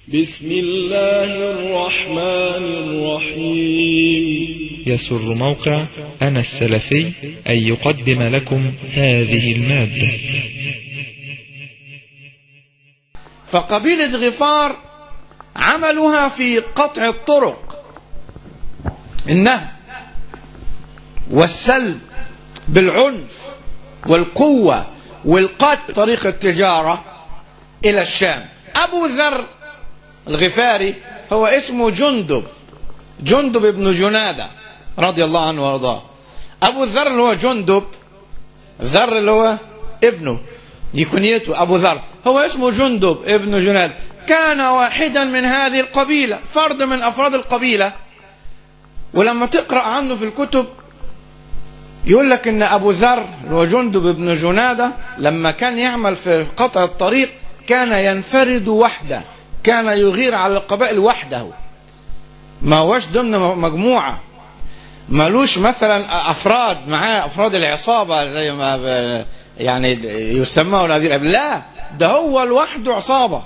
بسم الله الرحمن الرحيم يسر موقع أنا السلفي أن يقدم لكم هذه المادة فقبيلة غفار عملها في قطع الطرق النهب والسلب بالعنف والقوة والقتل طريق التجارة إلى الشام أبو ذر الغفاري هو اسمه جندب جندب بن جنادة رضي الله عنه وارضاه أبو ذر اللي هو جندب ذر اللي هو ابنه دي كنيته أبو ذر هو اسمه جندب ابن جنادة كان واحدا من هذه القبيلة فرد من أفراد القبيلة ولما تقرأ عنه في الكتب يقول لك ان ابو ذر هو جندب بن جناده لما كان يعمل في قطع الطريق كان ينفرد وحده كان يغير على القبائل وحده ما هوش ضمن مجموعه مالوش مثلا افراد معاه افراد العصابه زي ما ب- يعني يسمون هذه الأب- لا ده هو لوحده عصابه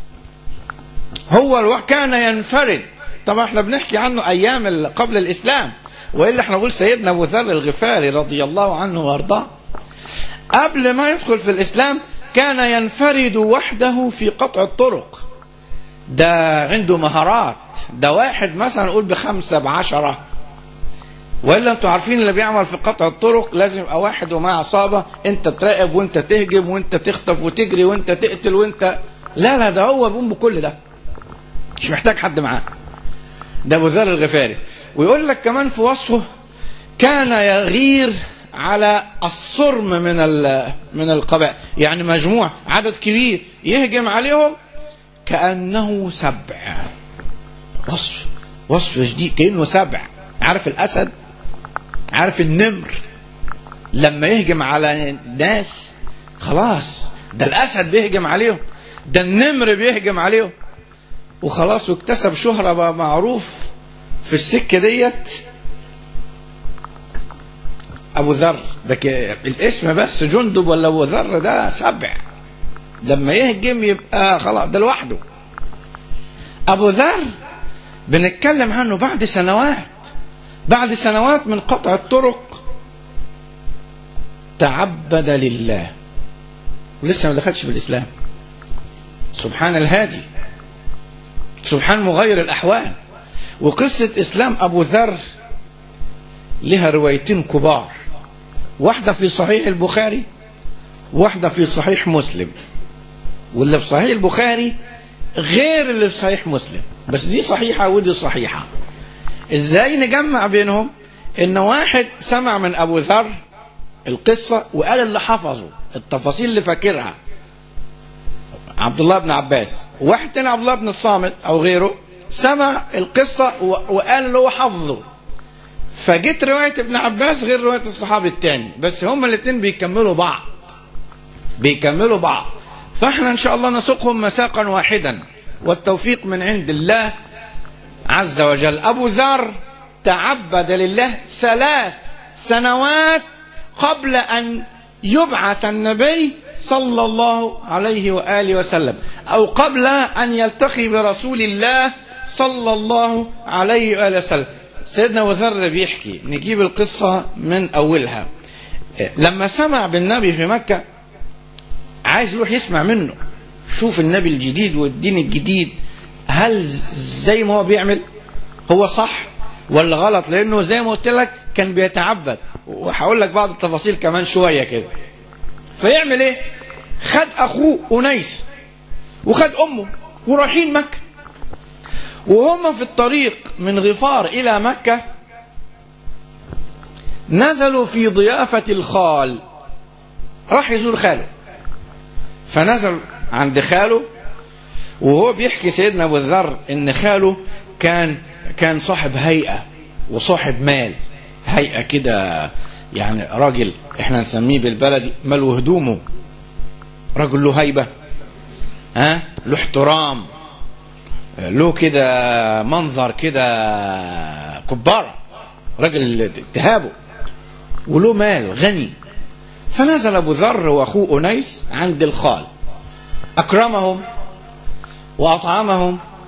هو الوحده كان ينفرد طبعا احنا بنحكي عنه ايام ال- قبل الاسلام والا احنا نقول سيدنا ابو ذر الغفاري رضي الله عنه وارضاه قبل ما يدخل في الاسلام كان ينفرد وحده في قطع الطرق ده عنده مهارات ده واحد مثلا نقول بخمسة بعشرة وإلا أنتوا عارفين اللي بيعمل في قطع الطرق لازم يبقى واحد ومعاه عصابة أنت تراقب وأنت تهجم وأنت تخطف وتجري وأنت تقتل وأنت لا لا ده هو بيقوم بكل ده مش محتاج حد معاه ده أبو ذر الغفاري ويقول لك كمان في وصفه كان يغير على الصرم من ال- من القبائل يعني مجموع عدد كبير يهجم عليهم كأنه سبع وصف وصف شديد كأنه سبع عارف الأسد عارف النمر لما يهجم على ناس خلاص ده الأسد بيهجم عليهم ده النمر بيهجم عليهم وخلاص واكتسب شهرة بقى معروف في السكة ديت أبو ذر ده ك- الاسم بس جندب ولا أبو ذر ده سبع لما يهجم يبقى خلاص ده لوحده أبو ذر بنتكلم عنه بعد سنوات بعد سنوات من قطع الطرق تعبد لله ولسه ما دخلش في الإسلام سبحان الهادي سبحان مغير الأحوال وقصة إسلام أبو ذر لها روايتين كبار واحدة في صحيح البخاري واحدة في صحيح مسلم واللي في صحيح البخاري غير اللي في صحيح مسلم بس دي صحيحة ودي صحيحة ازاي نجمع بينهم ان واحد سمع من ابو ذر القصة وقال اللي حفظه التفاصيل اللي فاكرها عبد الله بن عباس وواحد تاني عبد الله بن الصامت او غيره سمع القصة و- وقال اللي هو حفظه فجت رواية ابن عباس غير رواية الصحابي التاني بس هما الاثنين بيكملوا بعض بيكملوا بعض فاحنا ان شاء الله نسوقهم مساقا واحدا والتوفيق من عند الله عز وجل ابو ذر تعبد لله ثلاث سنوات قبل ان يبعث النبي صلى الله عليه واله وسلم او قبل ان يلتقي برسول الله صلى الله عليه واله وسلم سيدنا ابو ذر بيحكي نجيب القصه من اولها لما سمع بالنبي في مكه عايز يروح يسمع منه شوف النبي الجديد والدين الجديد هل زي ما هو بيعمل هو صح ولا غلط لانه زي ما قلت لك كان بيتعبد وهقول لك بعض التفاصيل كمان شويه كده فيعمل ايه خد اخوه انيس وخد امه ورايحين مكه وهم في الطريق من غفار الى مكه نزلوا في ضيافه الخال راح يزور خاله فنزل عند خاله وهو بيحكي سيدنا ابو الذر ان خاله كان كان صاحب هيئه وصاحب مال هيئه كده يعني راجل احنا نسميه بالبلدي ملو هدومه راجل له هيبه ها له احترام له كده منظر كده كبارة راجل تهابه وله مال غني فنزل ابو ذر واخوه انيس عند الخال اكرمهم واطعمهم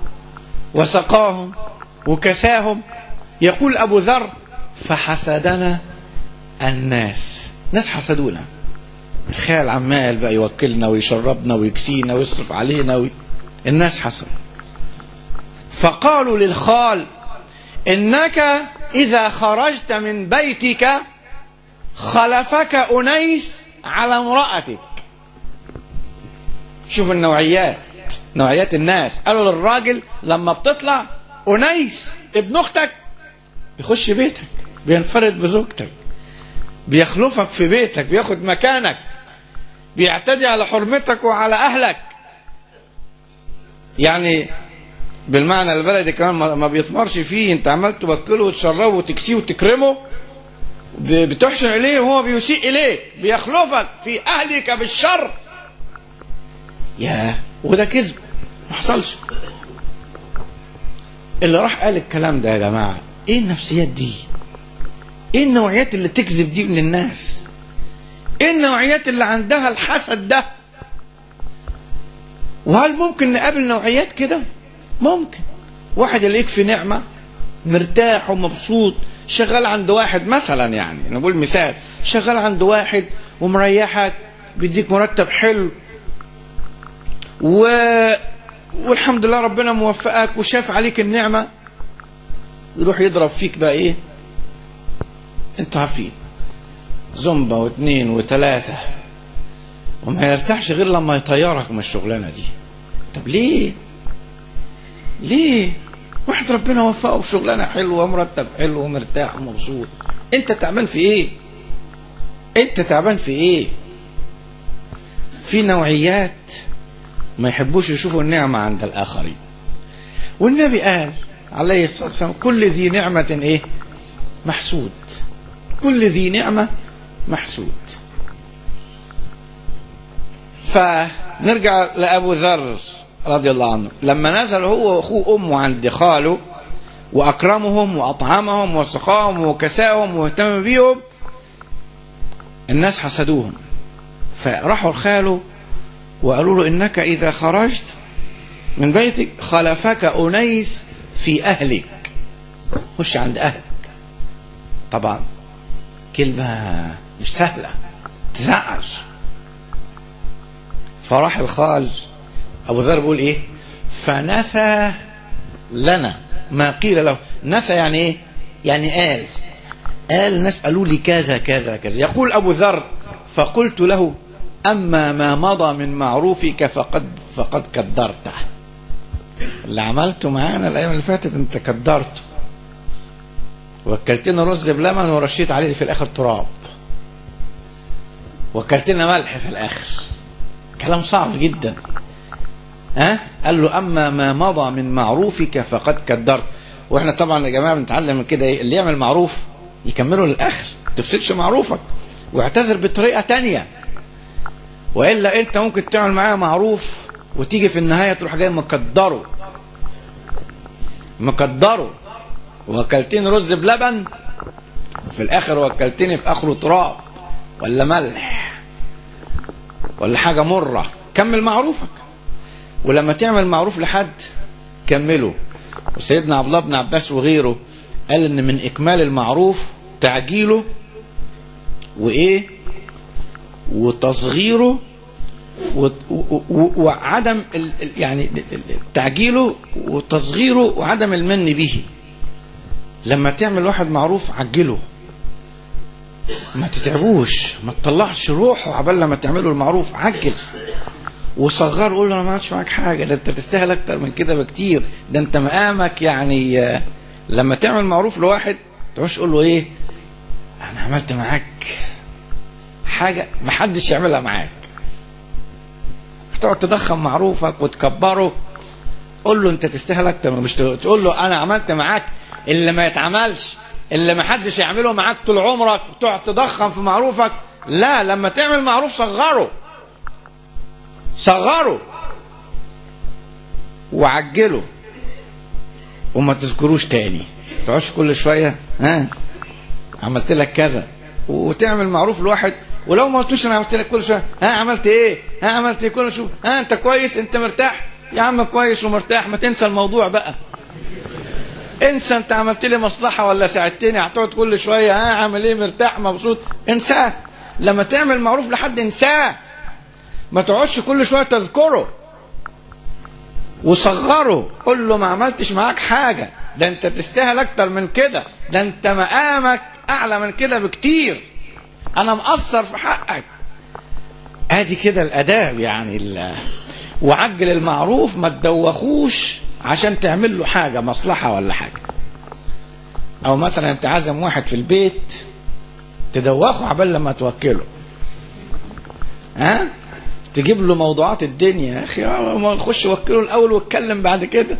وسقاهم وكساهم يقول أبو ذر فحسدنا الناس ناس حسدونا الخال عمال بقى يوكلنا ويشربنا ويكسينا ويصرف علينا وي... الناس حسد فقالوا للخال إنك إذا خرجت من بيتك خلفك أنيس على امرأتك شوف النوعيات نوعيات الناس قالوا للراجل لما بتطلع أنيس ابن أختك يخش بيتك بينفرد بزوجتك بيخلفك في بيتك بياخد مكانك بيعتدي على حرمتك وعلى أهلك يعني بالمعنى البلدي كمان ما بيطمرش فيه انت عمال تبكله وتشربه وتكسيه وتكرمه بتحسن اليه وهو بيسيء اليك بيخلفك في اهلك بالشر يا وده كذب ما حصلش اللي راح قال الكلام ده يا جماعه ايه النفسيات دي ايه النوعيات اللي تكذب دي من الناس ايه النوعيات اللي عندها الحسد ده وهل ممكن نقابل نوعيات كده ممكن واحد يلاقيك في نعمة مرتاح ومبسوط شغال عند واحد مثلا يعني نقول مثال شغال عند واحد ومريحك بيديك مرتب حلو و... والحمد لله ربنا موفقك وشاف عليك النعمة يروح يضرب فيك بقى ايه انتوا عارفين زنبة واثنين وثلاثة وما يرتاحش غير لما يطيرك من الشغلانة دي طب ليه ليه واحد ربنا وفقه في شغلانة حلوة مرتب حلو ومرتاح ومبسوط انت تعبان في ايه انت تعبان في ايه في نوعيات ما يحبوش يشوفوا النعمة عند الآخرين والنبي قال عليه الصلاة والسلام كل ذي نعمة ايه محسود كل ذي نعمة محسود فنرجع لأبو ذر رضي الله عنه لما نزل هو واخوه امه عند خاله واكرمهم واطعمهم وسقاهم وكساهم واهتم بيهم الناس حسدوهم فراحوا لخاله وقالوا له انك اذا خرجت من بيتك خلفك انيس في اهلك خش عند اهلك طبعا كلمه مش سهله تزعج فراح الخال أبو ذر بيقول إيه فنثى لنا ما قيل له نثى يعني إيه يعني قال قال الناس قالوا لي كذا كذا كذا يقول أبو ذر فقلت له أما ما مضى من معروفك فقد فقد كدرته اللي عملته معانا الأيام اللي فاتت أنت كدرته وكلتنا رز بلبن ورشيت عليه في الآخر تراب وكلتنا ملح في الآخر كلام صعب جدا ها قال له اما ما مضى من معروفك فقد كدرت واحنا طبعا يا جماعه بنتعلم من كده اللي يعمل معروف يكمله للاخر ما تفسدش معروفك واعتذر بطريقه تانية والا انت ممكن تعمل معاه معروف وتيجي في النهايه تروح جاي مقدره مقدره وكلتني رز بلبن وفي الاخر وكلتني في اخره تراب ولا ملح ولا حاجه مره كمل معروفك ولما تعمل معروف لحد كمله وسيدنا عبد الله بن عباس وغيره قال ان من اكمال المعروف تعجيله وايه وتصغيره و... و... و... وعدم ال... يعني تعجيله وتصغيره وعدم المن به لما تعمل واحد معروف عجله ما تتعبوش ما تطلعش روحه عبال لما تعمله المعروف عجل وصغر قول له انا ما عملتش معاك حاجه ده انت تستاهل اكتر من كده بكتير ده انت مقامك يعني لما تعمل معروف لواحد تروح تقول له ايه انا عملت معاك حاجه ما حدش يعملها معاك هتقعد تضخم معروفك وتكبره قول له انت تستاهل اكتر مش تقول له انا عملت معاك اللي ما يتعملش اللي ما حدش يعمله معاك طول عمرك تقعد تضخم في معروفك لا لما تعمل معروف صغره صغره وعجله وما تذكروش تاني تقعدش كل شويه ها عملت لك كذا وتعمل معروف لواحد ولو ما قلتوش انا عملت لك كل شويه ها عملت ايه ها عملت ايه كل شويه ها انت كويس انت مرتاح يا عم كويس ومرتاح ما تنسى الموضوع بقى انسى انت عملت لي مصلحه ولا ساعدتني هتقعد كل شويه ها عامل ايه مرتاح مبسوط انساه لما تعمل معروف لحد انساه ما تقعدش كل شويه تذكره وصغره قول له ما عملتش معاك حاجه ده انت تستاهل اكتر من كده ده انت مقامك اعلى من كده بكتير انا مقصر في حقك ادي كده الاداب يعني ال- وعجل المعروف ما تدوخوش عشان تعمل له حاجه مصلحه ولا حاجه او مثلا انت عازم واحد في البيت تدوخه عبال لما توكله ها تجيب له موضوعات الدنيا يا اخي آه، ما نخش وكله الاول واتكلم بعد كده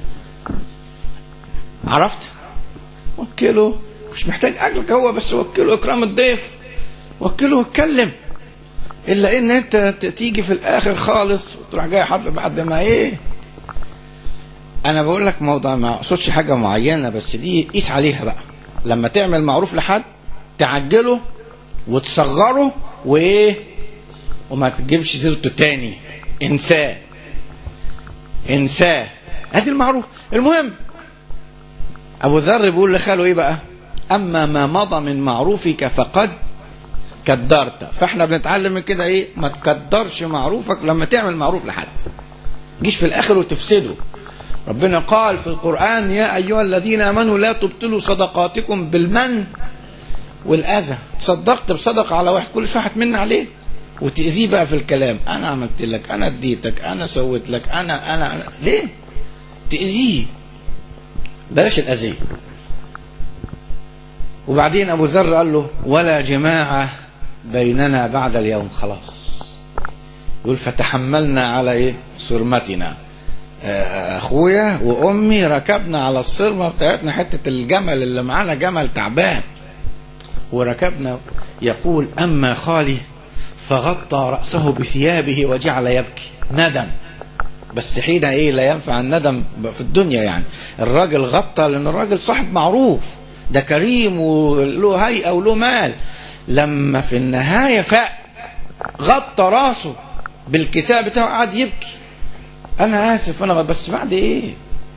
عرفت وكله مش محتاج اجلك هو بس وكله اكرام الضيف وكله واتكلم الا ان انت ت- تيجي في الاخر خالص وتروح جاي حاطط بعد ما ايه انا بقول لك موضوع ما اقصدش حاجه معينه بس دي قيس عليها بقى لما تعمل معروف لحد تعجله وتصغره وايه وما تجيبش سيرته تاني انساه انساه ادي المعروف المهم ابو ذر بيقول لخاله ايه بقى اما ما مضى من معروفك فقد كدرت فاحنا بنتعلم من كده ايه ما تكدرش معروفك لما تعمل معروف لحد جيش في الاخر وتفسده ربنا قال في القرآن يا أيها الذين آمنوا لا تبطلوا صدقاتكم بالمن والأذى تصدقت بصدقة على واحد كل شوية هتمن عليه وتأذيه بقى في الكلام أنا عملت لك أنا اديتك أنا سويت لك أنا أنا, أنا. ليه تأذيه بلاش الأذية وبعدين أبو ذر قال له ولا جماعة بيننا بعد اليوم خلاص يقول فتحملنا على إيه صرمتنا آه، أخويا وأمي ركبنا على الصرمة بتاعتنا حتة الجمل اللي معانا جمل تعبان وركبنا يقول أما خالي فغطى رأسه بثيابه وجعل يبكي ندم بس حين ايه لا ينفع الندم في الدنيا يعني الراجل غطى لان الراجل صاحب معروف ده كريم وله هيئة وله مال لما في النهاية فاق غطى راسه بالكساء بتاعه قعد يبكي انا اسف انا بس بعد ايه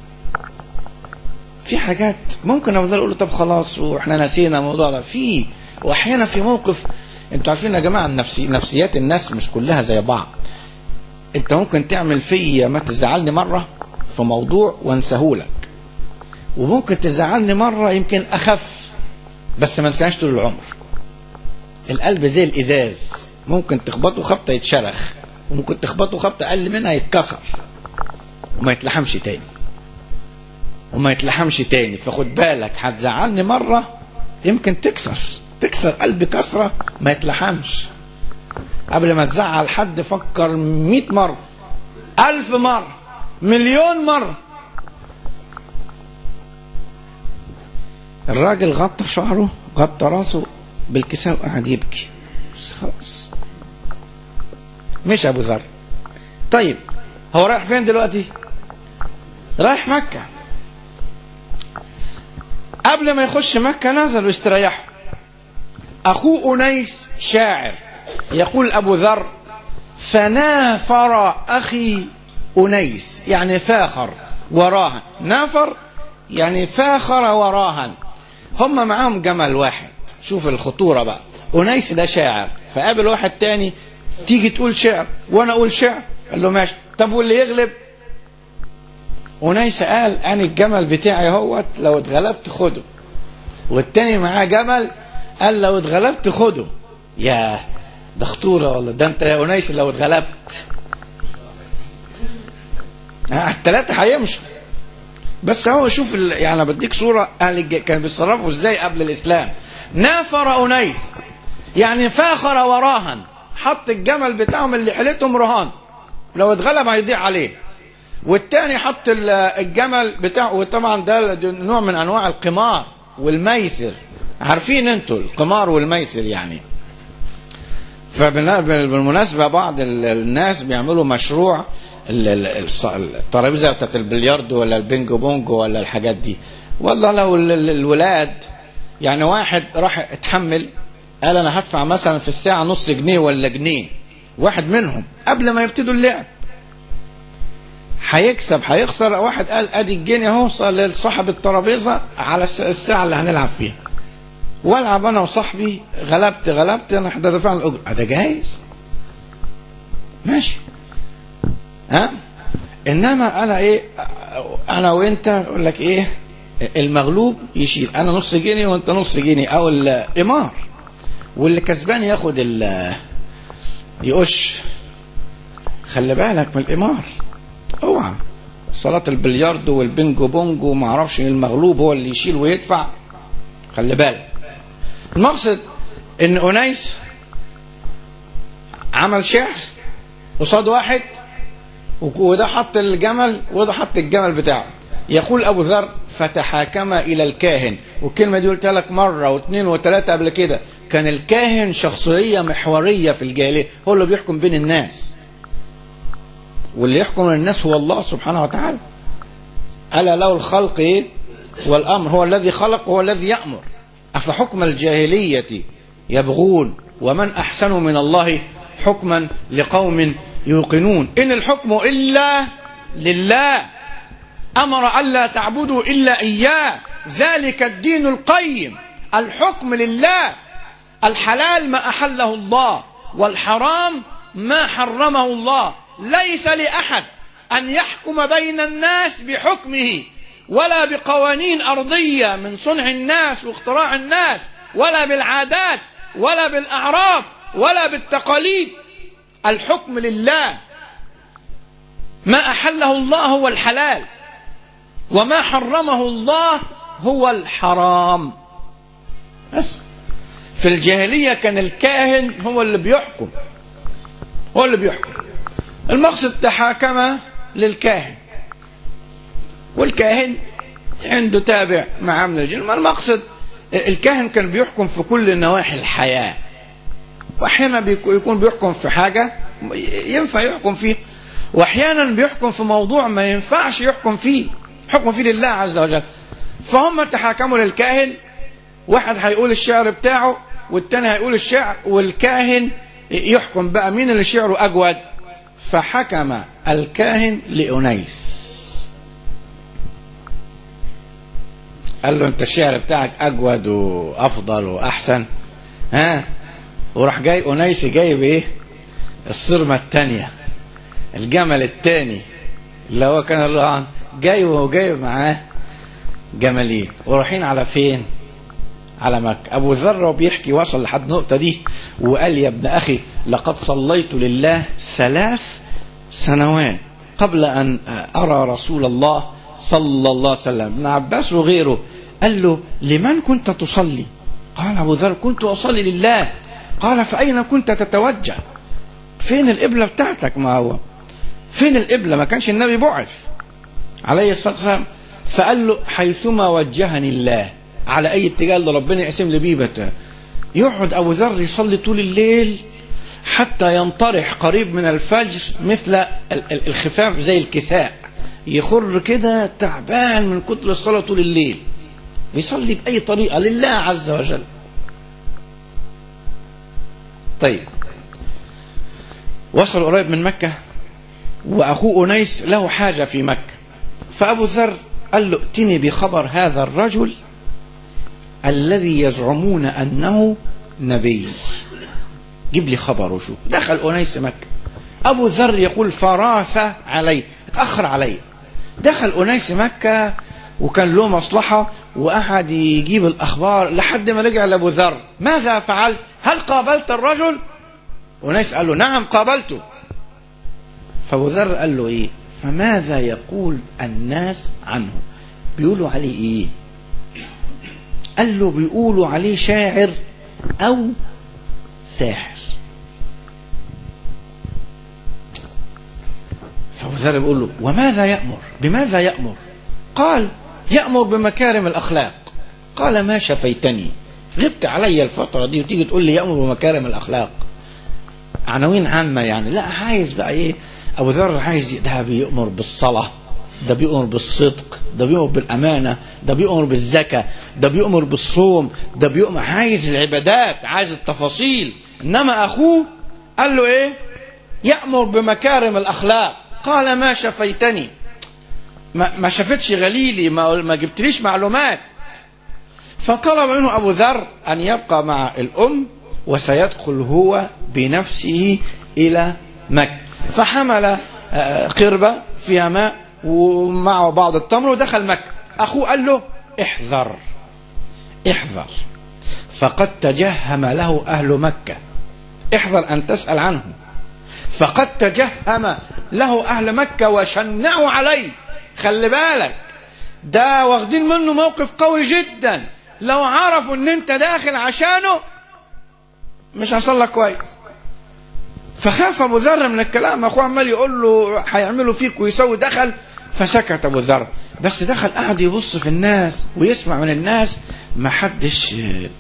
في حاجات ممكن افضل اقول له طب خلاص واحنا نسينا الموضوع ده في واحيانا في موقف انتوا عارفين يا جماعه النفسي نفسيات الناس مش كلها زي بعض انت ممكن تعمل فيا ما تزعلني مره في موضوع وانساهولك وممكن تزعلني مره يمكن اخف بس ما انساهاش طول العمر القلب زي الازاز ممكن تخبطه خبطه يتشرخ وممكن تخبطه خبطه اقل منها يتكسر وما يتلحمش تاني وما يتلحمش تاني فخد بالك هتزعلني مرة يمكن تكسر تكسر قلبي كسرة ما يتلحمش قبل ما تزعل حد فكر مئة مرة ألف مرة مليون مرة الراجل غطى شعره غطى راسه بالكساء وقعد يبكي بس خلاص مش أبو ذر طيب هو رايح فين دلوقتي رايح مكة قبل ما يخش مكة نزل واستريحوا أخوه أنيس شاعر يقول أبو ذر فنافر أخي أنيس يعني فاخر وراها نافر يعني فاخر وراها هم معاهم جمل واحد شوف الخطورة بقى أنيس ده شاعر فقابل واحد تاني تيجي تقول شعر وانا اقول شعر قال له ماشي طب واللي يغلب ونيس قال انا الجمل بتاعي هوت لو اتغلبت خده والتاني معاه جمل قال لو اتغلبت خده يا ده خطورة والله ده انت يا انيس لو اتغلبت آه، التلاتة هيمشوا بس هو شوف ال... يعني انا بديك صورة اهل الج... كانوا بيتصرفوا ازاي قبل الاسلام نافر انيس يعني فاخر وراهن حط الجمل بتاعهم اللي حلتهم رهان لو اتغلب هيضيع عليه والتاني حط ال- الجمل بتاعه وطبعا ده ده نوع من انواع القمار والميسر عارفين انتوا القمار والميسر يعني فبالمناسبة بعض ال- الناس بيعملوا مشروع ال- ال- الص- الترابيزة بتاعت البلياردو ولا البينج بونج ولا الحاجات دي والله لو ال- ال- الولاد يعني واحد راح اتحمل قال انا هدفع مثلا في الساعة نص جنيه ولا جنيه واحد منهم قبل ما يبتدوا اللعب هيكسب هيخسر واحد قال ادي الجنيه اهو لصاحب الترابيزه على الس- الساعه اللي هنلعب فيها والعب انا وصاحبي غلبت غلبت انا احنا دفعنا الاجر آه، ده جايز ماشي ها انما انا ايه انا وانت اقول لك ايه المغلوب يشيل انا نص جنيه وانت نص جنيه او القمار واللي كسبان ياخد ال يقش خلي بالك من القمار اوعى صلاة البلياردو والبنجو بونجو وما اعرفش المغلوب هو اللي يشيل ويدفع خلي بالك المقصد ان انيس عمل شعر قصاد واحد وده حط الجمل وده حط الجمل بتاعه يقول ابو ذر فتحاكم الى الكاهن والكلمه دي قلتها لك مره واثنين وثلاثه قبل كده كان الكاهن شخصيه محوريه في الجاهليه هو اللي بيحكم بين الناس واللي يحكم الناس هو الله سبحانه وتعالى الا له الخلق ايه والامر هو الذي خلق وهو الذي يامر افحكم الجاهليه يبغون ومن احسن من الله حكما لقوم يوقنون ان الحكم الا لله امر الا تعبدوا الا اياه ذلك الدين القيم الحكم لله الحلال ما احله الله والحرام ما حرمه الله ليس لاحد ان يحكم بين الناس بحكمه ولا بقوانين ارضيه من صنع الناس واختراع الناس ولا بالعادات ولا بالاعراف ولا بالتقاليد الحكم لله ما احله الله هو الحلال وما حرمه الله هو الحرام بس في الجاهلية كان الكاهن هو اللي بيحكم هو اللي بيحكم المقصد تحاكم للكاهن والكاهن عنده تابع مع من الجن ما المقصد الكاهن كان بيحكم في كل نواحي الحياة واحيانا بيكو- يكون بيحكم في حاجة ينفع يحكم فيه واحيانا بيحكم في موضوع ما ينفعش يحكم فيه حكم فيه لله عز وجل فهم تحاكموا للكاهن واحد هيقول الشعر بتاعه والتاني هيقول الشعر والكاهن يحكم بقى مين اللي شعره أجود فحكم الكاهن لأنيس قال له انت الشعر بتاعك أجود وأفضل وأحسن ها وراح جاي أنيس جايب ايه الصرمة التانية الجمل التاني اللي هو كان الرهان جاي وجايب معاه جملين ورايحين على فين على مكة أبو ذر وبيحكي وصل لحد النقطة دي وقال يا ابن أخي لقد صليت لله ثلاث سنوات قبل أن أرى رسول الله صلى الله عليه وسلم ابن عباس وغيره قال له لمن كنت تصلي قال أبو ذر كنت أصلي لله قال فأين كنت تتوجه فين القبلة بتاعتك ما هو فين القبلة ما كانش النبي بعث عليه الصلاة والسلام فقال له حيثما وجهني الله على أي اتجاه اللي ربنا يقسم لي بيه بت- يقعد أبو ذر يصلي طول الليل حتى ينطرح قريب من الفجر مثل ال- ال- الخفاف زي الكساء يخر كده تعبان من كتر الصلاة طول الليل يصلي بأي طريقة لله عز وجل طيب وصل قريب من مكة وأخوه أنيس له حاجة في مكة فأبو ذر قال له ائتني بخبر هذا الرجل الذي يزعمون أنه نبي جيب لي خبر وشوف دخل أنيس مكة أبو ذر يقول فراث علي اتأخر علي دخل أنيس مكة وكان له مصلحة وقعد يجيب الأخبار لحد ما رجع لأبو ذر ماذا فعلت هل قابلت الرجل أنيس قال له نعم قابلته فأبو ذر قال له إيه فماذا يقول الناس عنه بيقولوا عليه إيه قال له بيقولوا عليه شاعر أو ساحر فأبو ذر بيقول له وماذا يأمر بماذا يأمر قال يأمر بمكارم الأخلاق قال ما شفيتني غبت علي الفترة دي وتيجي تقول لي يأمر بمكارم الأخلاق عناوين عامة يعني لا عايز بقى ايه ابو ذر عايز ده بيؤمر بالصلاة ده بيؤمر بالصدق ده بيؤمر بالأمانة ده بيؤمر بالزكاة ده بيؤمر بالصوم ده بيؤمر عايز العبادات عايز التفاصيل إنما أخوه قال له إيه يأمر بمكارم الأخلاق قال ما شفيتني ما, ما شفتش غليلي ما, ما جبتليش معلومات فطلب منه أبو ذر أن يبقى مع الأم وسيدخل هو بنفسه إلى مكة فحمل آه، قربة فيها ماء ومعه بعض التمر ودخل مكة أخوه قال له احذر احذر فقد تجهم له أهل مكة احذر أن تسأل عنه فقد تجهم له أهل مكة وشنعوا عليه خلي بالك ده واخدين منه موقف قوي جدا لو عرفوا ان انت داخل عشانه مش هيحصل لك كويس فخاف ابو ذر من الكلام اخوه عمال يقول له هيعملوا فيك ويسوي دخل فسكت ابو ذر بس دخل قعد يبص في الناس ويسمع من الناس ما حدش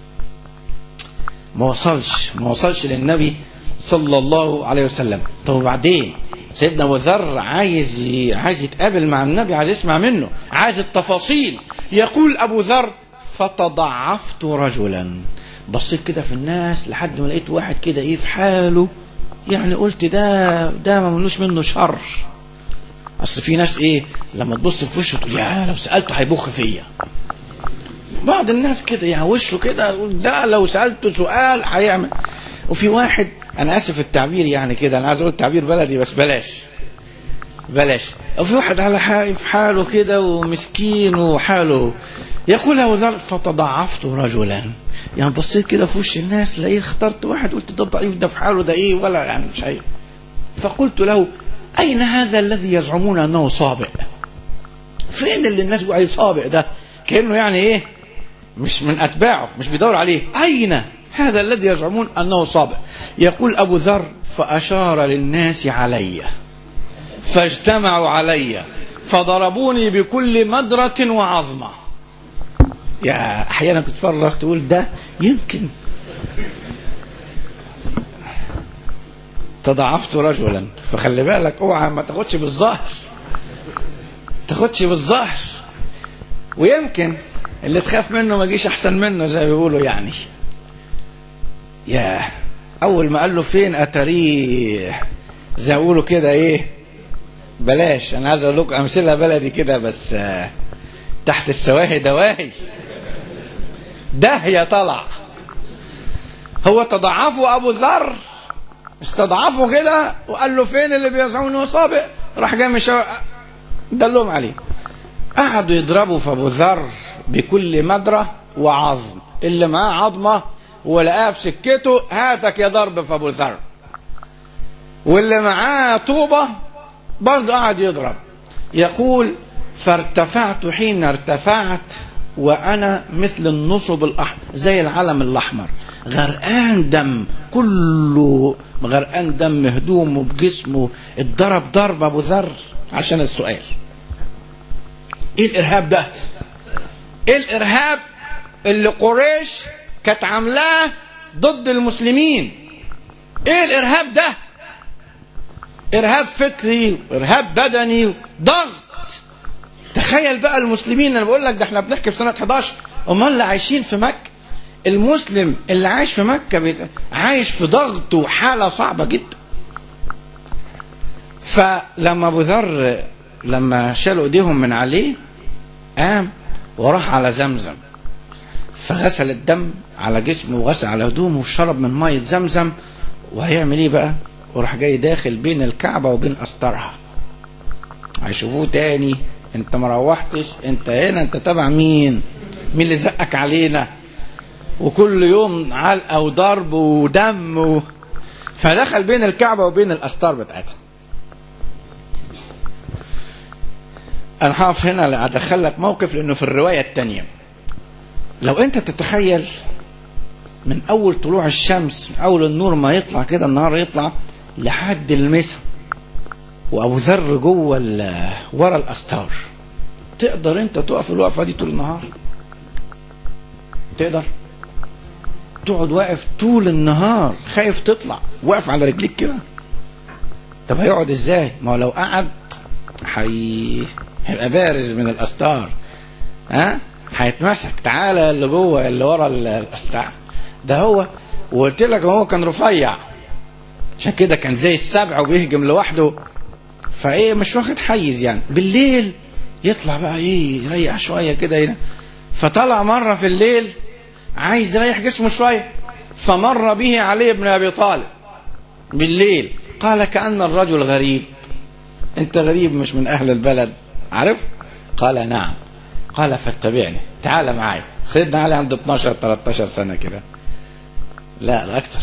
ما وصلش ما وصلش للنبي صلى الله عليه وسلم طب وبعدين سيدنا ابو ذر عايز ي- عايز يتقابل مع النبي عايز يسمع منه عايز التفاصيل يقول ابو ذر فتضعفت رجلا بصيت كده في الناس لحد ما لقيت واحد كده ايه في حاله يعني قلت ده ده ما منوش منه شر اصل في ناس ايه لما تبص في وشه تقول يا لو سالته هيبخ فيا بعض الناس كده يعني وشه كده يقول ده لو سالته سؤال هيعمل وفي واحد انا اسف التعبير يعني كده انا عايز اقول تعبير بلدي بس بلاش بلاش وفي واحد على حال في حاله كده ومسكين وحاله يقول ابو ذر فتضعفت رجلا يعني بصيت كده في وش الناس لقيت اخترت واحد قلت ده ضعيف ده في حاله ده ايه ولا يعني مش عارف فقلت له اين هذا الذي يزعمون انه صابئ فين اللي الناس بيقولوا عليه صابئ ده كانه يعني ايه مش من اتباعه مش بيدور عليه اين هذا الذي يزعمون انه صابئ يقول ابو ذر فاشار للناس علي فاجتمعوا علي فضربوني بكل مدرة وعظمة يا احيانا تتفرج تقول ده يمكن تضعفت رجلا فخلي بالك اوعى ما تاخدش بالظاهر تاخدش بالظاهر ويمكن اللي تخاف منه ما يجيش احسن منه زي ما بيقولوا يعني يا اول ما قال له فين اتاريه زي ما بيقولوا كده ايه بلاش انا عايز اقول لكم امثله بلدي كده بس آه، تحت السواهي دواهي داهية طلع هو تضعفه ابو ذر استضعفه كده وقال له فين اللي بيزعمون انه صابئ راح جاي مش دلهم عليه قعدوا يضربوا في ابو ذر بكل مدرة وعظم اللي معاه عظمة ولقاها في سكته هاتك يا ضرب في ابو ذر واللي معاه طوبة برضه قعد يضرب يقول فارتفعت حين ارتفعت وانا مثل النصب الاحمر زي العلم الاحمر غرقان دم كله غرقان دم هدومه بجسمه اتضرب ضرب ابو ذر عشان السؤال ايه الارهاب ده ايه الارهاب اللي قريش كانت عاملاه ضد المسلمين ايه الارهاب ده ارهاب فكري وارهاب بدني ضغط تخيل بقى المسلمين انا بقول لك ده احنا بنحكي في سنه 11 امال اللي عايشين في مكه المسلم اللي عايش في مكه بيت... عايش في ضغط وحاله صعبه جدا فلما ابو ذر لما شالوا ايديهم من عليه قام وراح على زمزم فغسل الدم على جسمه وغسل على هدومه وشرب من ميه زمزم وهيعمل ايه بقى وراح جاي داخل بين الكعبه وبين استرها هيشوفوه تاني انت ما روحتش انت هنا انت تبع مين مين اللي زقك علينا وكل يوم علقه وضرب ودم و... فدخل بين الكعبه وبين الاستار بتاعتها انا هقف هنا ادخل لك موقف لانه في الروايه الثانيه لو انت تتخيل من اول طلوع الشمس من اول النور ما يطلع كده النهار يطلع لحد المساء وابو ذر جوه ال- ورا الاستار تقدر انت تقف الوقفه دي طول النهار تقدر تقعد واقف طول النهار خايف تطلع واقف على رجليك كده طب هيقعد ازاي ما هو لو قعد حي... هيبقى بارز من الاستار ها هيتمسك تعالى اللي جوه اللي ورا ال- الاستار ده هو وقلت لك هو كان رفيع عشان كده كان زي السبع وبيهجم لوحده فايه مش واخد حيز يعني بالليل يطلع بقى ايه يريح شويه كده هنا فطلع مره في الليل عايز يريح جسمه شويه فمر به علي بن ابي طالب بالليل قال كأن الرجل غريب انت غريب مش من اهل البلد عارف قال نعم قال فاتبعني تعال معي سيدنا علي عنده 12 13 سنه كده لا لا اكتر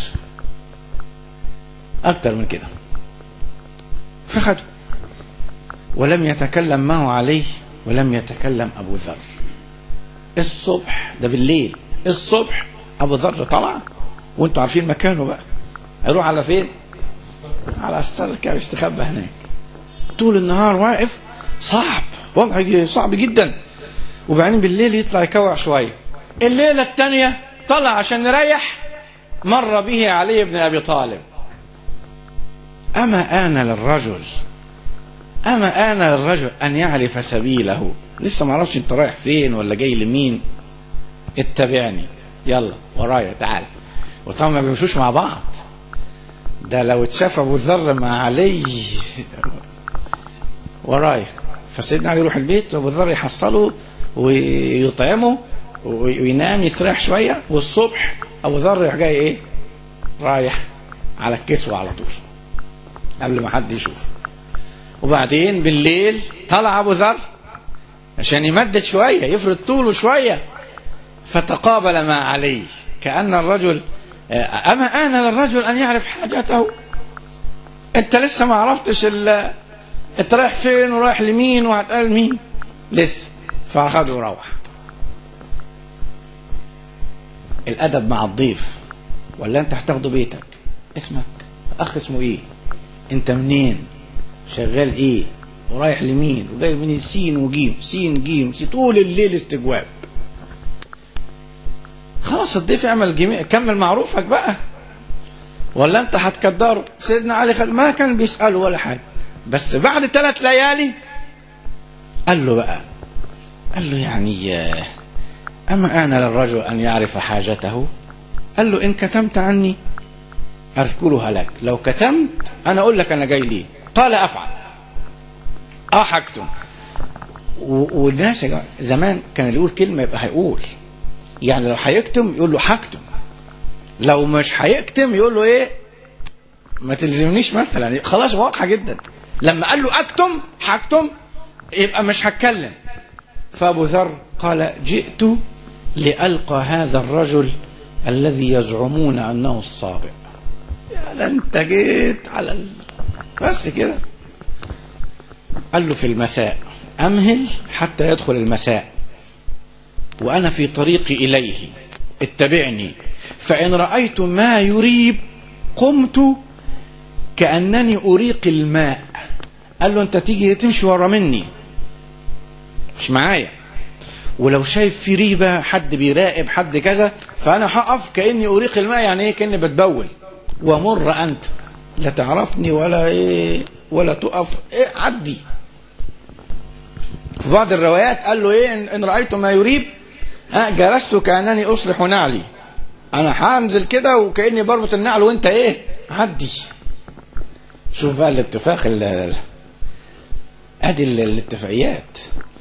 اكتر من كده فخده ولم يتكلم معه عليه ولم يتكلم ابو ذر الصبح ده بالليل الصبح ابو ذر طلع وانتوا عارفين مكانه بقى هيروح على فين على السركة يستخبى هناك طول النهار واقف صعب وضع صعب جدا وبعدين بالليل يطلع يكوع شوية الليلة الثانية طلع عشان يريح مر به علي بن أبي طالب أما آن للرجل أما آن للرجل أن يعرف سبيله لسه ما عرفش أنت رايح فين ولا جاي لمين اتبعني يلا ورايا تعال وطبعا ما بيمشوش مع بعض ده لو اتشاف ابو ذر مع علي ورايا فسيدنا علي يروح البيت وابو ذر يحصله ويطعمه وينام يستريح شويه والصبح ابو ذر يروح جاي ايه رايح على الكسوة على طول قبل ما حد يشوف وبعدين بالليل طلع ابو ذر عشان يمدد شويه يفرد طوله شويه فتقابل مع علي كأن الرجل أما آن للرجل أن يعرف حاجته أنت لسه ما عرفتش أنت رايح فين ورايح لمين وهتقال مين لسه فأخذه وروح الأدب مع الضيف ولا أنت هتاخده بيتك اسمك أخ اسمه إيه أنت منين شغال إيه ورايح لمين وجاي منين سين وجيم سين جيم سين طول الليل استجواب خلاص الضيف يعمل جميع كمل معروفك بقى ولا انت هتكدره سيدنا علي خل... ما كان بيسأله ولا حاجة بس بعد ثلاث ليالي قال له بقى قال له يعني أما آن للرجل أن يعرف حاجته قال له إن كتمت عني أذكرها لك لو كتمت أنا أقول لك أنا جاي ليه قال أفعل أه حكتم والناس يا جماعة زمان كان اللي يقول كلمة يبقى هيقول يعني لو هيكتم يقول له هكتم لو مش هيكتم يقول له ايه ما تلزمنيش مثلا خلاص واضحه جدا لما قال له اكتم هكتم يبقى مش هتكلم فابو ذر قال جئت لالقى هذا الرجل الذي يزعمون انه الصابئ يا ده انت جيت على ال... بس كده قال له في المساء امهل حتى يدخل المساء وأنا في طريقي إليه اتبعني فإن رأيت ما يريب قمت كأنني أريق الماء قال له أنت تيجي تمشي ورا مني مش معايا ولو شايف في ريبة حد بيراقب حد كذا فأنا هقف كأني أريق الماء يعني إيه كأني بتبول ومر أنت لا تعرفني ولا إيه ولا تقف إيه عدي في بعض الروايات قال له إيه إن, إن رأيت ما يريب أه جلست كأنني أصلح نعلي أنا هنزل كده وكأني بربط النعل وأنت إيه عدي شوف بقى الاتفاق ادي الاتفاقيات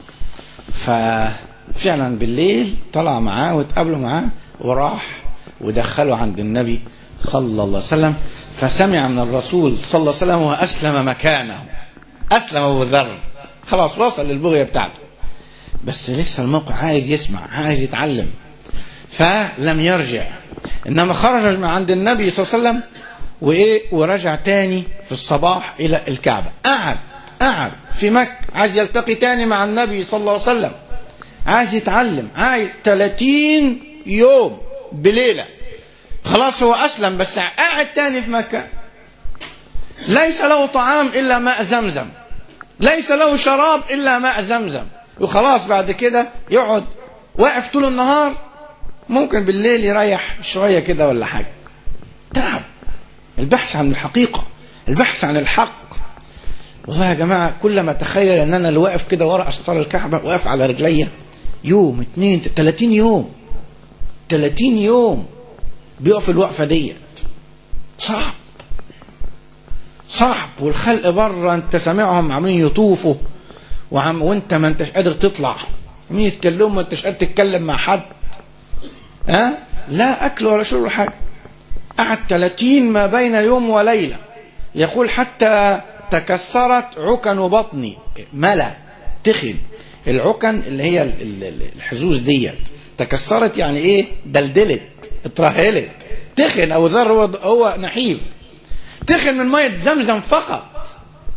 ففعلا بالليل طلع معاه واتقابلوا معاه وراح ودخله عند النبي صلى الله عليه وسلم فسمع من الرسول صلى الله عليه وسلم واسلم مكانه اسلم ابو ذر خلاص وصل للبغيه بتاعته بس لسه الموقع عايز يسمع عايز يتعلم فلم يرجع انما خرج من عند النبي صلى الله عليه وسلم وايه ورجع تاني في الصباح الى الكعبه قعد قعد في مكة عايز يلتقي تاني مع النبي صلى الله عليه وسلم عايز يتعلم عايز 30 يوم بليلة خلاص هو أسلم بس قاعد تاني في مكة ليس له طعام إلا ماء زمزم ليس له شراب إلا ماء زمزم وخلاص بعد كده يقعد واقف طول النهار ممكن بالليل يريح شوية كده ولا حاجة تعب البحث عن الحقيقة البحث عن الحق والله يا جماعة كل ما تخيل ان انا اللي واقف كده ورا استار الكعبة واقف على رجليا يوم اتنين 30 يوم 30 يوم بيقف الوقفة ديت صعب صعب والخلق بره انت سامعهم عمالين يطوفوا وعم وانت ما انتش قادر تطلع مين يتكلموا ما انتش قادر تتكلم مع حد ها لا اكل ولا شرب ولا حاجه قعد 30 ما بين يوم وليله يقول حتى تكسرت عكن بطني ملا تخن العكن اللي هي ال- ال- ال- الحزوز ديت تكسرت يعني ايه دلدلت اترهلت تخن او ذر هو هو نحيف تخن من ميه زمزم فقط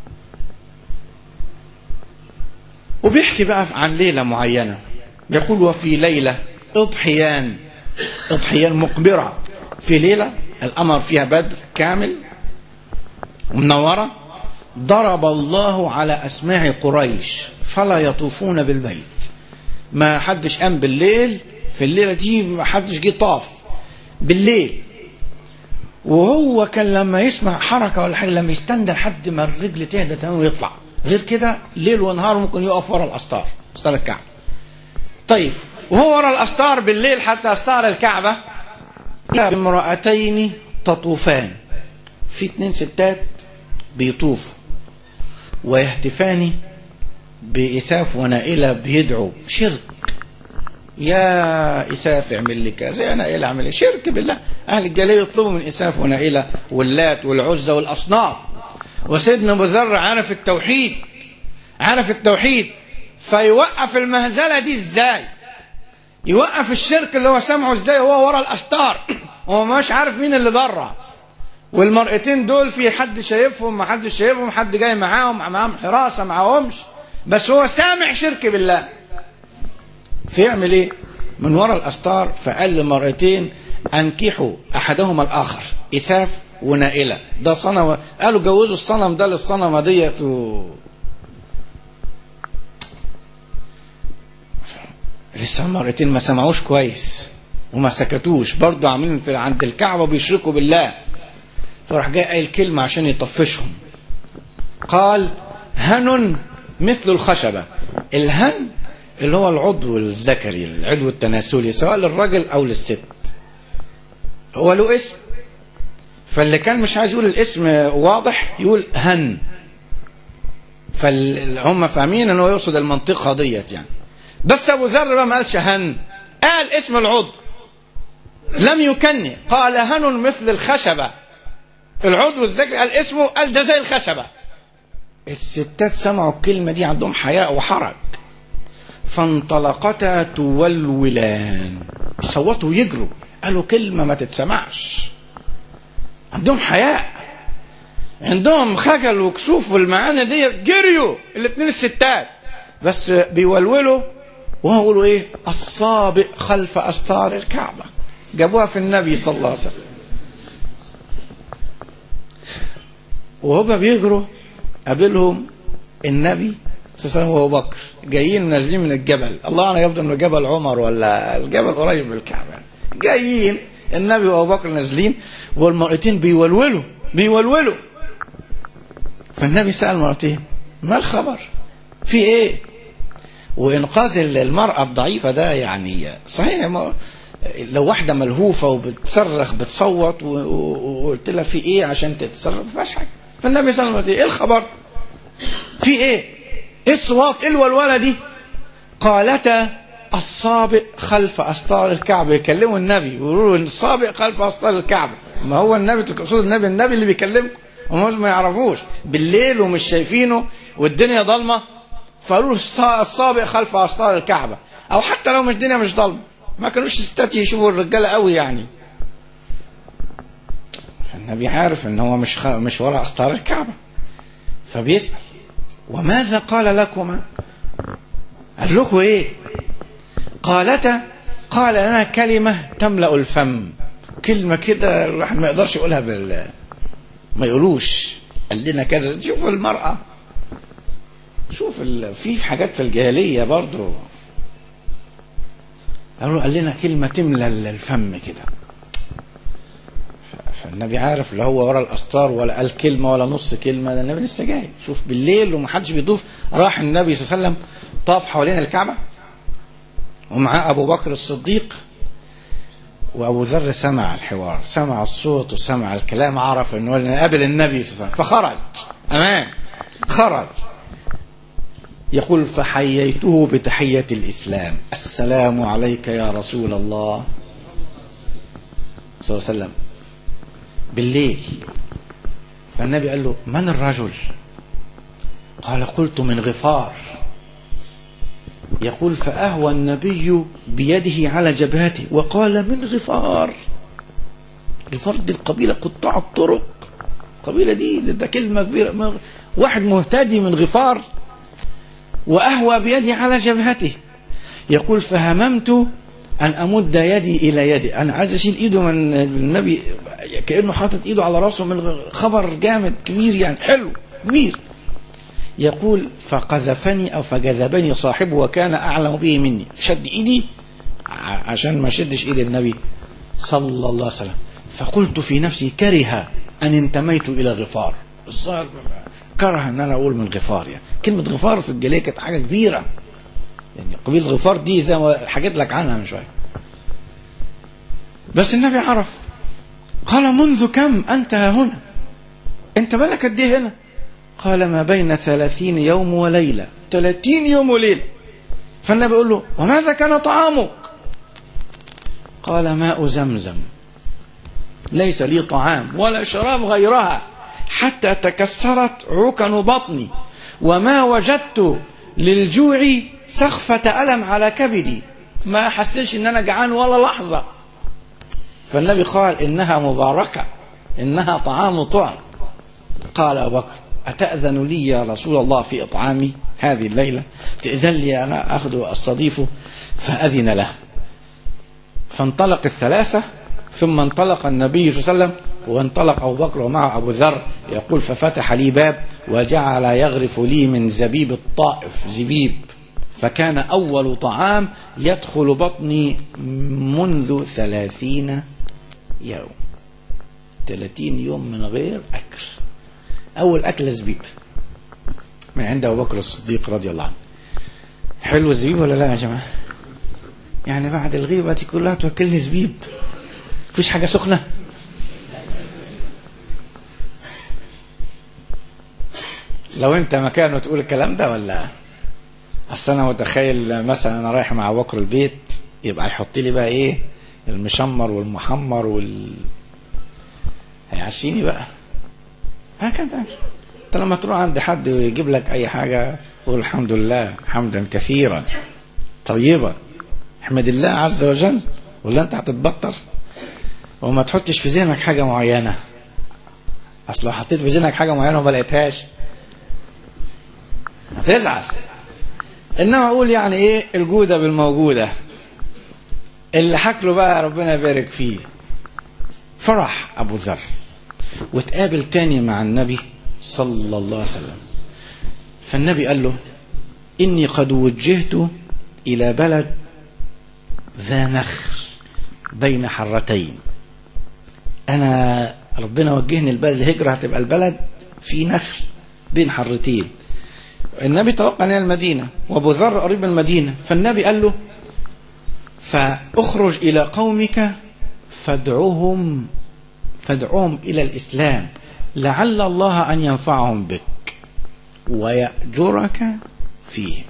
وبيحكي بقى عن ليله معينه يقول وفي ليله اضحيان اضحيان مقبره في ليله القمر فيها بدر كامل ومنوره ضرب الله على اسماع قريش فلا يطوفون بالبيت ما حدش قام بالليل في الليله دي ما حدش جه طاف بالليل وهو كان لما يسمع حركه ولا حاجه لما يستنى لحد ما الرجل تهدى تمام ويطلع غير كده ليل ونهار ممكن يقف ورا الاستار استار الكعبه طيب وهو ورا الاستار بالليل حتى استار الكعبه امرأتين تطوفان في اتنين ستات بيطوفوا ويهتفان بإساف ونائلة بيدعوا شرك يا إساف اعمل لي كذا يا نائلة اعمل لي شرك بالله أهل الجالية يطلبوا من إساف ونائلة واللات والعزة والأصنام وسيدنا أبو ذر عارف التوحيد عارف التوحيد فيوقف المهزلة دي ازاي يوقف الشرك اللي هو سامعه ازاي وهو ورا الأستار هو مش عارف مين اللي بره والمرأتين دول في حد شايفهم ما حد شايفهم حد جاي معاهم معاهم حراسة معاهمش بس هو سامع شرك بالله فيعمل ايه من وراء الأستار فقال للمرأتين أنكحوا أحدهما الآخر إساف ونائلة ده صنم قالوا جوزوا الصنم ده للصنمة ديت و... لسه المرأتين ما سمعوش كويس وما سكتوش برضه عاملين في عند الكعبة بيشركوا بالله فراح جاي قايل كلمة عشان يطفشهم قال هن مثل الخشبة الهن اللي هو العضو الذكري العضو التناسلي سواء للرجل أو للست هو له اسم فاللي كان مش عايز يقول الاسم واضح يقول هن فهم فاهمين ان هو يقصد المنطقة ديت يعني بس ابو ذر بقى ما قالش هن قال اسم العضو لم يكني قال هن مثل الخشبة العضو الذكري قال اسمه قال ده زي الخشبة الستات سمعوا الكلمة دي عندهم حياء وحرج فانطلقتا تولولان صوتوا ويجروا قالوا كلمة ما تتسمعش عندهم حياء عندهم خجل وكسوف والمعاني دي جريوا الاثنين الستات بس بيولولوا وهو يقولوا ايه الصابئ خلف استار الكعبه جابوها في النبي صلى الله عليه وسلم وهما بيجروا قابلهم النبي صلى الله عليه وسلم وابو بكر جايين نازلين من الجبل الله اعلم يبدو انه جبل عمر ولا الجبل قريب من الكعبه جايين النبي وابو بكر نازلين والمرأتين بيولولوا بيولولوا فالنبي سأل المرأتين ما الخبر في ايه وانقاذ المرأة الضعيفة ده يعني صحيح ما لو واحدة ملهوفة وبتصرخ بتصوت وقلت لها في ايه عشان تتصرف ما فيهاش حاجة فالنبي صلى الله عليه وسلم ايه الخبر في ايه ايه الصوات ايه الولولة دي قالتا الصابئ خلف استار الكعبة يكلموا النبي يقولوا له الصابئ خلف استار الكعبة ما هو النبي تقصد النبي النبي اللي بيكلمكم هم ما يعرفوش بالليل ومش شايفينه والدنيا ضلمه فقالوا له الصابئ خلف استار الكعبه او حتى لو مش الدنيا مش ضلمه ما كانوش الستات يشوفوا الرجاله قوي يعني فالنبي عارف ان هو مش خ... مش ورا استار الكعبه فبيسال وماذا قال لكما قال لكم ايه قالتا قال لنا كلمه تملا الفم كلمه كده الواحد ما يقدرش يقولها بال ما يقولوش قال لنا كذا شوف المرأة شوف ال... في حاجات في الجاهلية برضو قالوا قال لنا كلمة تملى الفم كده فالنبي عارف لا هو ورا الأستار ولا قال كلمة ولا نص كلمة ده النبي لسه جاي شوف بالليل ومحدش بيطوف راح النبي صلى الله عليه وسلم طاف حوالين الكعبة ومعاه أبو بكر الصديق وابو ذر سمع الحوار سمع الصوت وسمع الكلام عرف انه قابل النبي صلى الله عليه وسلم فخرج امان خرج يقول فحييته بتحية الإسلام السلام عليك يا رسول الله صلى الله عليه وسلم بالليل فالنبي قال له من الرجل قال قلت من غفار يقول فأهوى النبي بيده على جبهته وقال من غفار غفار دي القبيلة قطاع الطرق القبيلة دي ده, ده كلمة كبيرة واحد مهتدي من غفار وأهوى بيدي على جبهته يقول فهممت أن أمد يدي إلى يدي أنا عايز أشيل إيده من النبي كأنه حاطط إيده على رأسه من خبر جامد كبير يعني حلو كبير يقول فقذفني أو فجذبني صاحبه وكان أعلم به مني شد إيدي عشان ما شدش إيد النبي صلى الله عليه وسلم فقلت في نفسي كره أن انتميت إلى غفار الظاهر كره ان انا اقول من غفار يعني كلمه غفار في الجاهليه كانت حاجه كبيره يعني قبيله غفار دي زي ما حكيت لك عنها من شويه بس النبي عرف قال منذ كم انت ها هنا انت بالك قد ايه هنا قال ما بين ثلاثين يوم وليله ثلاثين يوم وليله فالنبي يقول له وماذا كان طعامك قال ماء زمزم ليس لي طعام ولا شراب غيرها حتى تكسرت عكن بطني وما وجدت للجوع سخفة ألم على كبدي ما أحسش إن أنا جعان ولا لحظة فالنبي قال إنها مباركة إنها طعام طعم قال أبو بكر أتأذن لي يا رسول الله في إطعامي هذه الليلة تأذن لي أنا أخذ وأستضيفه فأذن له فانطلق الثلاثة ثم انطلق النبي صلى الله عليه وسلم وانطلق أبو بكر ومعه أبو ذر يقول ففتح لي باب وجعل يغرف لي من زبيب الطائف زبيب فكان أول طعام يدخل بطني منذ ثلاثين يوم ثلاثين يوم من غير أكل أول أكل زبيب من عند أبو بكر الصديق رضي الله عنه حلو الزبيب ولا لا يا جماعة يعني بعد الغيبة دي كلها توكلني زبيب مفيش حاجة سخنة لو انت مكانه تقول الكلام ده ولا اصل انا متخيل مثلا انا رايح مع بكر البيت يبقى يحط لي بقى ايه المشمر والمحمر وال هيعشيني بقى هكذا انت لما تروح عند حد ويجيب لك اي حاجه قول الحمد لله حمدا كثيرا طيبا احمد الله عز وجل ولا انت هتتبطر وما تحطش في ذهنك حاجه معينه اصل لو حطيت في ذهنك حاجه معينه وما لقيتهاش هتزعل انما اقول يعني ايه الجوده بالموجوده اللي حكله بقى ربنا يبارك فيه فرح ابو ذر وتقابل تاني مع النبي صلى الله عليه وسلم فالنبي قال له اني قد وجهت الى بلد ذا نخر بين حرتين انا ربنا وجهني البلد الهجره هتبقى البلد في نخل بين حرتين النبي توقع لنا المدينة وابو ذر قريب من المدينة فالنبي قال له فاخرج إلى قومك فادعوهم فادعوهم إلى الإسلام لعل الله أن ينفعهم بك ويأجرك فيه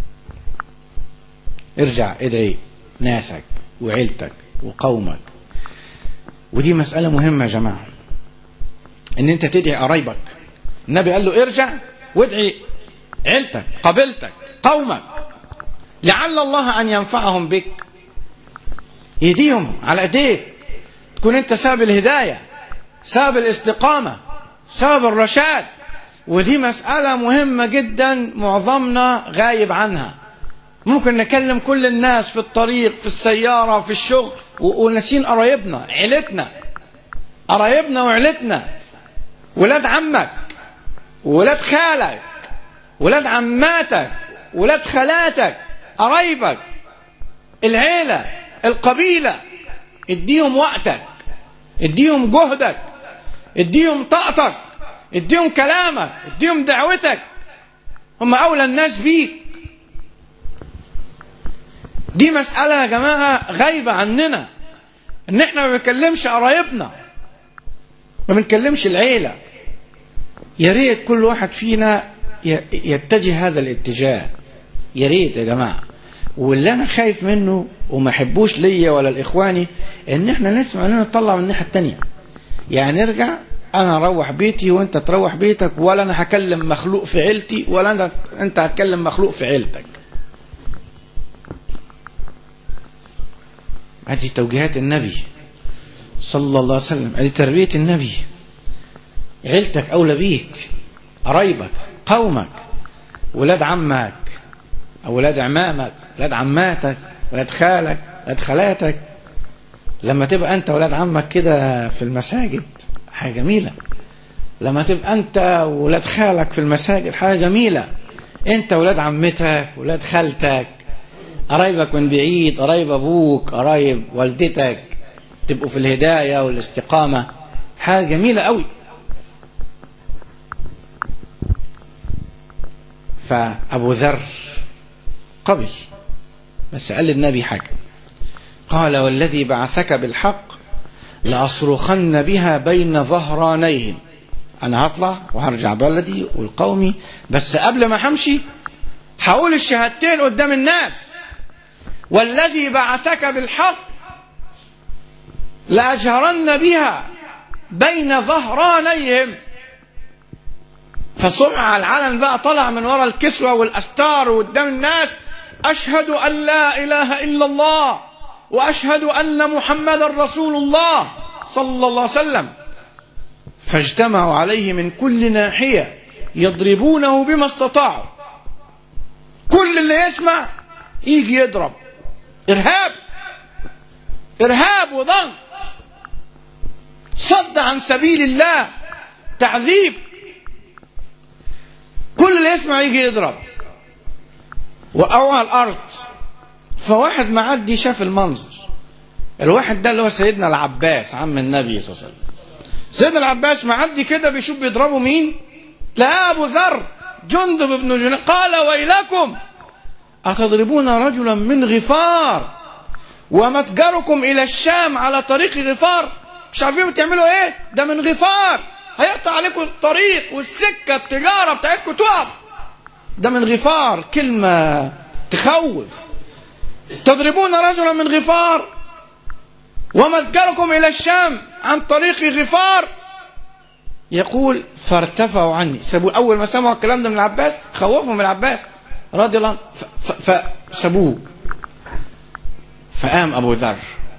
ارجع ادعي ناسك وعيلتك وقومك ودي مسألة مهمة يا جماعة ان انت تدعي قرايبك النبي قال له ارجع وادعي عيلتك قبيلتك قومك لعل الله ان ينفعهم بك يهديهم على ايديك تكون انت سبب الهدايه سبب الاستقامه سبب الرشاد ودي مساله مهمه جدا معظمنا غايب عنها ممكن نكلم كل الناس في الطريق في السياره في الشغل وناسين قرايبنا عيلتنا قرايبنا وعيلتنا ولاد عمك ولاد خالك ولاد عماتك ولاد خالاتك قرايبك العيلة القبيلة اديهم وقتك اديهم جهدك اديهم طاقتك اديهم كلامك اديهم دعوتك هم أولى الناس بيك دي مسألة يا جماعة غايبة عننا ان احنا ما بنكلمش قرايبنا ما بنكلمش العيلة يا ريت كل واحد فينا ي- يتجه هذا الاتجاه يا ريت يا جماعة واللي انا خايف منه وما احبوش ليا ولا لاخواني ان احنا نسمع اننا نطلع من الناحية التانية يعني نرجع انا اروح بيتي وانت تروح بيتك ولا انا هكلم مخلوق في عيلتي ولا انت انت هتكلم مخلوق في عيلتك هذه توجيهات النبي صلى الله عليه وسلم هذه تربية النبي عيلتك أولى بيك قرايبك قومك ولاد عمك أولاد عمامك ولاد عماتك ولاد خالك ولاد خالاتك لما تبقى أنت ولاد عمك كده في المساجد حاجة جميلة لما تبقى أنت ولاد خالك في المساجد حاجة جميلة أنت ولاد عمتك ولاد خالتك قرايبك من بعيد قرايب أبوك قرايب والدتك تبقوا في الهداية والاستقامة حاجة جميلة قوي فأبو ذر قبل بس قال للنبي حاجة قال والذي بعثك بالحق لأصرخن بها بين ظهرانيهم أنا هطلع وهرجع بلدي والقومي بس قبل ما همشي هقول الشهادتين قدام الناس والذي بعثك بالحق لأجهرن بها بين ظهرانيهم فسمع العلن بقى طلع من وراء الكسوة والأستار وقدام الناس أشهد أن لا إله إلا الله وأشهد أن محمدا رسول الله صلى الله عليه وسلم فاجتمعوا عليه من كل ناحية يضربونه بما استطاعوا كل اللي يسمع يجي يضرب إرهاب إرهاب وضغط صد عن سبيل الله تعذيب كل اللي يسمع يجي يضرب وقعوا على الأرض فواحد معدي شاف المنظر الواحد ده اللي هو سيدنا العباس عم النبي صلى الله عليه وسلم سيدنا العباس معدي كده بيشوف بيضربوا مين لا أبو ذر جندب بن جنة قال ويلكم أتضربون رجلا من غفار ومتجركم إلى الشام على طريق غفار مش عارفين بتعملوا إيه ده من غفار هيقطع عليكم الطريق والسكة التجارة بتاعتكم تقف ده من غفار كلمة تخوف تضربون رجلا من غفار ومتجركم إلى الشام عن طريق غفار يقول فارتفعوا عني سابوا أول ما سمعوا الكلام ده من العباس خوفهم العباس رضي الله عنه فسابوه فقام أبو ذر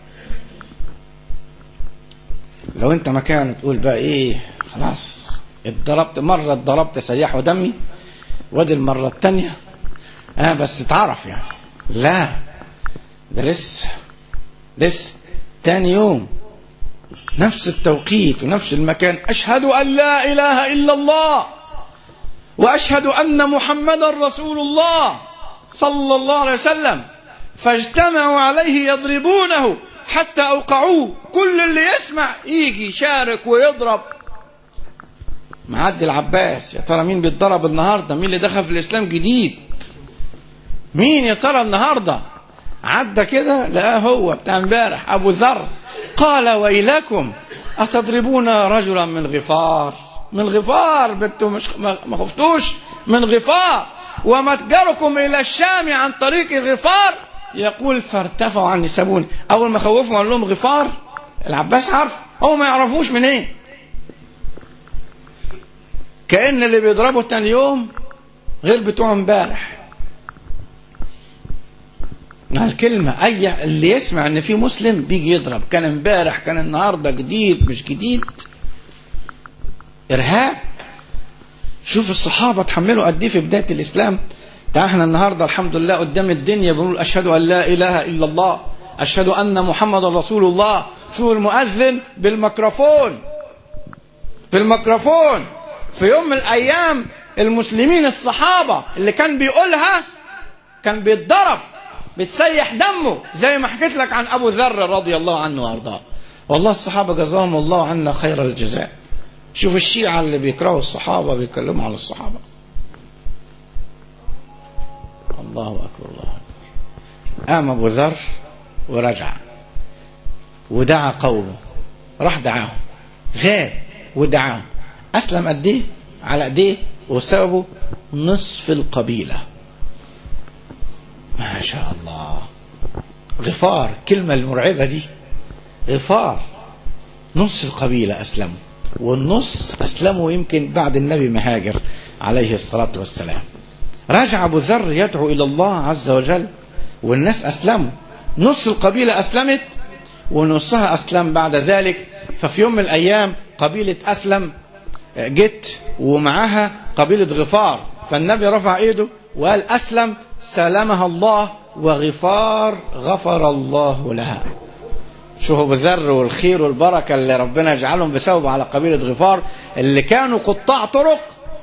لو انت مكانه تقول بقى ايه خلاص اتضربت مرة اتضربت سياح ودمي ودي المرة التانية اه بس اتعرف يعني لا ده لسه لسه تاني يوم نفس التوقيت ونفس المكان أشهد أن لا إله إلا الله وأشهد أن محمدا رسول الله صلى الله عليه وسلم فاجتمعوا عليه يضربونه حتى أوقعوه كل اللي يسمع يجي يشارك ويضرب معدي العباس يا ترى مين بيتضرب النهارده مين اللي دخل في الإسلام جديد مين يا ترى النهارده عدى كده لا هو بتاع امبارح أبو ذر قال ويلكم أتضربون رجلا من غفار من غفار بنتوا مش ما خفتوش من غفار ومتجركم إلى الشام عن طريق غفار يقول فارتفعوا عني سابوني أول ما خوفهم قال لهم غفار العباس عارف هو ما يعرفوش من ايه كأن اللي بيضربه تاني يوم غير بتوع امبارح الكلمة أي اللي يسمع إن في مسلم بيجي يضرب كان امبارح كان النهاردة جديد مش جديد إرهاب شوف الصحابة تحملوا قد إيه في بداية الإسلام تعال احنا النهاردة الحمد لله قدام الدنيا بنقول أشهد أن لا إله إلا الله أشهد أن محمد رسول الله شوف المؤذن بالميكروفون في الميكروفون في يوم من الأيام المسلمين الصحابة اللي كان بيقولها كان بيتضرب بتسيح دمه زي ما حكيت لك عن أبو ذر رضي الله عنه وأرضاه والله الصحابة جزاهم الله عنا خير الجزاء شوف الشيعة اللي بيكرهوا الصحابة بيتكلموا على الصحابة الله أكبر الله أكبر قام أبو ذر ورجع ودعا قومه راح دعاهم غاب ودعاهم أسلم قد إيه على إيديه وسببه نصف القبيلة ما شاء الله غفار كلمة المرعبة دي غفار نص القبيلة أسلموا والنص أسلموا يمكن بعد النبي مهاجر عليه الصلاة والسلام رجع أبو ذر يدعو إلى الله عز وجل والناس أسلموا نص القبيلة أسلمت ونصها أسلم بعد ذلك ففي يوم من الأيام قبيلة أسلم جت ومعها قبيلة غفار فالنبي رفع ايده وقال أسلم سلمها الله وغفار غفر الله لها شوفوا بالذر والخير والبركة اللي ربنا يجعلهم بسبب على قبيلة غفار اللي كانوا قطاع طرق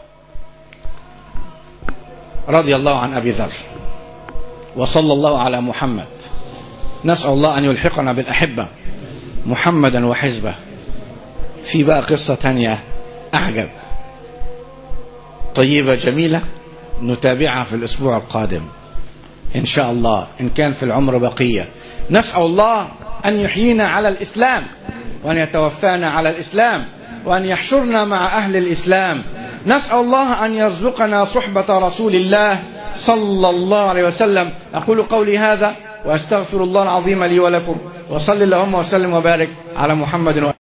رضي الله عن أبي ذر وصلى الله على محمد نسأل الله أن يلحقنا بالأحبة محمدا وحزبه في بقى قصة تانية أعجب طيبة جميلة نتابعها في الأسبوع القادم إن شاء الله إن كان في العمر بقية نسأل الله أن يحيينا على الإسلام وأن يتوفانا على الإسلام وأن يحشرنا مع أهل الإسلام نسأل الله أن يرزقنا صحبة رسول الله صلى الله عليه وسلم أقول قولي هذا وأستغفر الله العظيم لي ولكم وصل اللهم وسلم وبارك على محمد و...